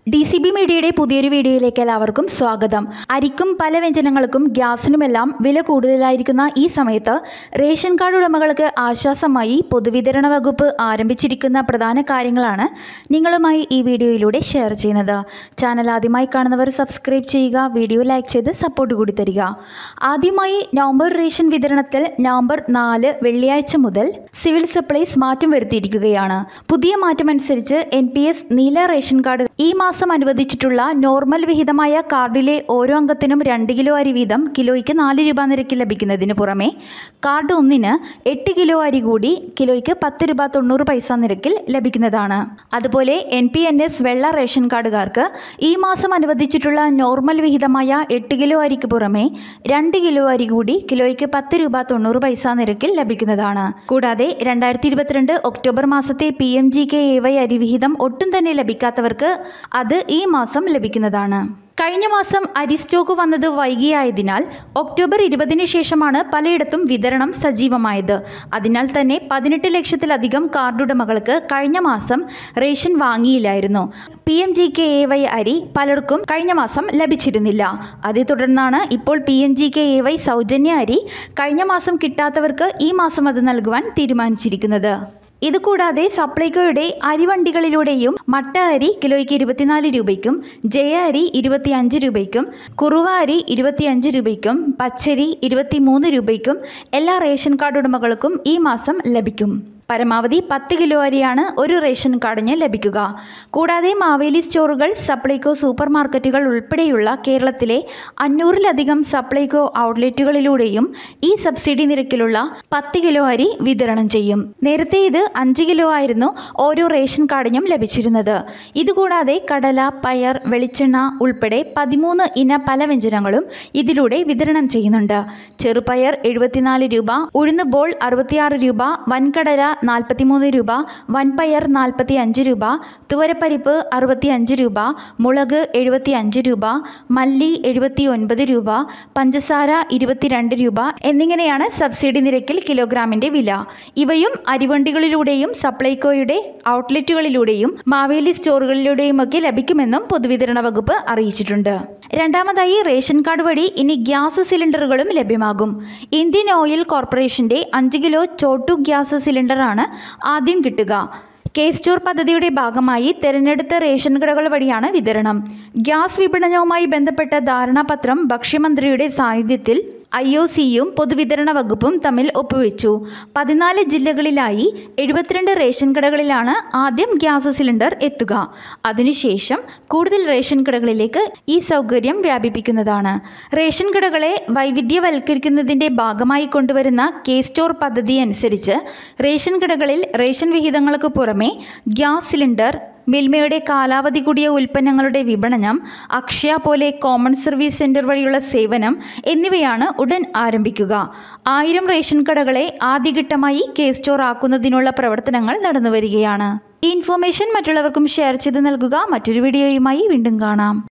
D C B മീഡിയയുടെ പുതിയൊരു വീഡിയോയിലേക്ക് എല്ലാവർക്കും സ്വാഗതം അരിക്കും പല വ്യഞ്ജനങ്ങൾക്കും ഗ്യാസിനുമെല്ലാം വില കൂടുതലായിരിക്കുന്ന ഈ സമയത്ത് റേഷൻ കാർഡ് ഉടമകൾക്ക് ആശ്വാസമായി പൊതുവിതരണ വകുപ്പ് ആരംഭിച്ചിരിക്കുന്ന പ്രധാന കാര്യങ്ങളാണ് നിങ്ങളുമായി ഈ വീഡിയോയിലൂടെ ഷെയർ ചെയ്യുന്നത് ചാനൽ ആദ്യമായി കാണുന്നവർ സബ്സ്ക്രൈബ് ചെയ്യുക വീഡിയോ ലൈക്ക് ചെയ്ത് സപ്പോർട്ട് കൂടി തരിക ആദ്യമായി നവംബർ റേഷൻ വിതരണത്തിൽ നവംബർ നാല് വെള്ളിയാഴ്ച മുതൽ സിവിൽ സപ്ലൈസ് മാറ്റം വരുത്തിയിരിക്കുകയാണ് പുതിയ മാറ്റമനുസരിച്ച് എൻ പി എസ് നീല റേഷൻ കാർഡ് ഈ മാസം അനുവദിച്ചിട്ടുള്ള നോർമൽ വിഹിതമായ കാർഡിലെ ഓരോ അംഗത്തിനും രണ്ട് കിലോ അരി വീതം കിലോയ്ക്ക് നാല് രൂപ നിരക്കിൽ ലഭിക്കുന്നതിന് പുറമെ കാർഡ് ഒന്നിന് എട്ട് കിലോ അരി കൂടി കിലോയ്ക്ക് പത്ത് രൂപ തൊണ്ണൂറ് പൈസ നിരക്കിൽ ലഭിക്കുന്നതാണ് അതുപോലെ എൻ പി എൻ എസ് വെള്ള റേഷൻ കാർഡുകാർക്ക് ഈ മാസം അനുവദിച്ചിട്ടുള്ള നോർമൽ വിഹിതമായ എട്ട് കിലോ അരിക്ക് പുറമെ രണ്ട് കിലോ അരി കൂടി കിലോയ്ക്ക് പത്ത് രൂപ തൊണ്ണൂറ് പൈസ നിരക്കിൽ ലഭിക്കുന്നതാണ് കൂടാതെ രണ്ടായിരത്തി ഇരുപത്തിരണ്ട് ഒക്ടോബർ മാസത്തെ P M G K A Y അരി വിഹിതം ഒട്ടും തന്നെ ലഭിക്കാത്തവർക്ക് അത് ഈ മാസം ലഭിക്കുന്നതാണ് കഴിഞ്ഞ മാസം അരി സ്റ്റോക്ക് വന്നത് വൈകിയായതിനാൽ ഒക്ടോബർ ഇരുപതിന് ശേഷമാണ് പലയിടത്തും വിതരണം സജീവമായത് അതിനാൽ തന്നെ പതിനെട്ട് ലക്ഷത്തിലധികം കാർഡുടമകൾക്ക് കഴിഞ്ഞ മാസം റേഷൻ വാങ്ങിയില്ലായിരുന്നു P M G K A Y അരി പലർക്കും കഴിഞ്ഞ മാസം ലഭിച്ചിരുന്നില്ല അതേ തുടർന്നാണ് ഇപ്പോൾ P M G K A Y സൗജന്യ അരി കഴിഞ്ഞ മാസം കിട്ടാത്തവർക്ക് ഈ മാസം അത് നൽകുവാൻ തീരുമാനിച്ചിരിക്കുന്നത് ഇതുകൂടാതെ സപ്ലൈകോയുടെ അരിവണ്ടികളിലൂടെയും മട്ട അരി കിലോയ്ക്ക് ഇരുപത്തിനാല് രൂപയ്ക്കും ജയ അരി ഇരുപത്തിയഞ്ച് രൂപയ്ക്കും കുറുവ അരി ഇരുപത്തിയഞ്ച് രൂപയ്ക്കും പച്ചരി ഇരുപത്തിമൂന്ന് രൂപയ്ക്കും എല്ലാ റേഷൻ കാർഡ് ഉടമകൾക്കും ഈ മാസം ലഭിക്കും പരമാവധി പത്ത് കിലോ അരിയാണ് ഒരു റേഷൻ കാർഡിന് ലഭിക്കുക കൂടാതെ മാവേലി സ്റ്റോറുകൾ സപ്ലൈകോ സൂപ്പർ മാർക്കറ്റുകൾ ഉൾപ്പെടെയുള്ള കേരളത്തിലെ അഞ്ഞൂറിലധികം സപ്ലൈകോ ഔട്ട്ലെറ്റുകളിലൂടെയും ഈ സബ്സിഡി നിരക്കിലുള്ള പത്ത് കിലോ അരി വിതരണം ചെയ്യും നേരത്തെ ഇത് അഞ്ച് കിലോ ആയിരുന്നു ഓരോ റേഷൻ കാർഡിനും ലഭിച്ചിരുന്നത് ഇതുകൂടാതെ കടല പയർ വെളിച്ചെണ്ണ ഉൾപ്പെടെ പതിമൂന്ന് ഇന പല വ്യഞ്ജനങ്ങളും ഇതിലൂടെ വിതരണം ചെയ്യുന്നുണ്ട് ചെറുപയർ എഴുപത്തിനാല് രൂപ ഉഴുന്ന് ബോൾ അറുപത്തിയാറ് രൂപ വൻകടല നാൽപ്പത്തിമൂന്ന് രൂപ വൻപയർ നാൽപ്പത്തി അഞ്ച് രൂപ തുവരപ്പരിപ്പ് അറുപത്തി അഞ്ച് രൂപ മുളക് എഴുപത്തി അഞ്ച് രൂപ മല്ലി എഴുപത്തി ഒൻപത് രൂപ പഞ്ചസാര ഇരുപത്തിരണ്ട് രൂപ എന്നിങ്ങനെയാണ് സബ്സിഡി നിരക്കിൽ കിലോഗ്രാമിന്റെ വില ഇവയും അരിവണ്ടികളിലൂടെയും സപ്ലൈകോയുടെ ഔട്ട്ലെറ്റുകളിലൂടെയും മാവേലി സ്റ്റോറുകളിലൂടെയും ഒക്കെ ലഭിക്കുമെന്നും പൊതുവിതരണ വകുപ്പ് അറിയിച്ചിട്ടുണ്ട് രണ്ടാമതായി റേഷൻ കാർഡ് വഴി ഇനി ഗ്യാസ് സിലിണ്ടറുകളും ലഭ്യമാകും ഇന്ത്യൻ ഓയിൽ കോർപ്പറേഷന്റെ അഞ്ച് കിലോ ചോട്ടു ഗ്യാസ് സിലിണ്ടറാണ് ആദ്യം കിട്ടുക കെ സ്റ്റോർ പദ്ധതിയുടെ ഭാഗമായി തെരഞ്ഞെടുത്ത റേഷൻ കടകൾ വഴിയാണ് വിതരണം ഗ്യാസ് വിപണനവുമായി ബന്ധപ്പെട്ട ധാരണാപത്രം ഭക്ഷ്യമന്ത്രിയുടെ സാന്നിധ്യത്തിൽ ഐ ഒ സിയും പൊതുവിതരണ വകുപ്പും തമ്മിൽ ഒപ്പുവെച്ചു പതിനാല് ജില്ലകളിലായി എഴുപത്തിരണ്ട് റേഷൻ കടകളിലാണ് ആദ്യം ഗ്യാസ് സിലിണ്ടർ എത്തുക അതിനുശേഷം കൂടുതൽ റേഷൻ കടകളിലേക്ക് ഈ സൗകര്യം വ്യാപിപ്പിക്കുന്നതാണ് റേഷൻ കടകളെ വൈവിധ്യവൽക്കരിക്കുന്നതിൻ്റെ ഭാഗമായി കൊണ്ടുവരുന്ന കെ സ്റ്റോർ പദ്ധതി അനുസരിച്ച് റേഷൻ കടകളിൽ റേഷൻ വിഹിതങ്ങൾക്ക് പുറമെ ഗ്യാസ് സിലിണ്ടർ മിൽമയുടെ കാലാവധി കൂടിയ ഉൽപ്പന്നങ്ങളുടെ വിപണനം അക്ഷയ പോലെ കോമൺ സർവീസ് സെന്റർ വഴിയുള്ള സേവനം എന്നിവയാണ് ഉടൻ ആരംഭിക്കുക ആയിരം റേഷൻ കടകളെ ആദ്യഘട്ടമായി കെ സ്റ്റോർ ആക്കുന്നതിനുള്ള പ്രവർത്തനങ്ങൾ നടന്നുവരികയാണ് ഈ ഇൻഫോർമേഷൻ മറ്റുള്ളവർക്കും ഷെയർ ചെയ്ത് നൽകുക മറ്റൊരു വീഡിയോയുമായി വീണ്ടും കാണാം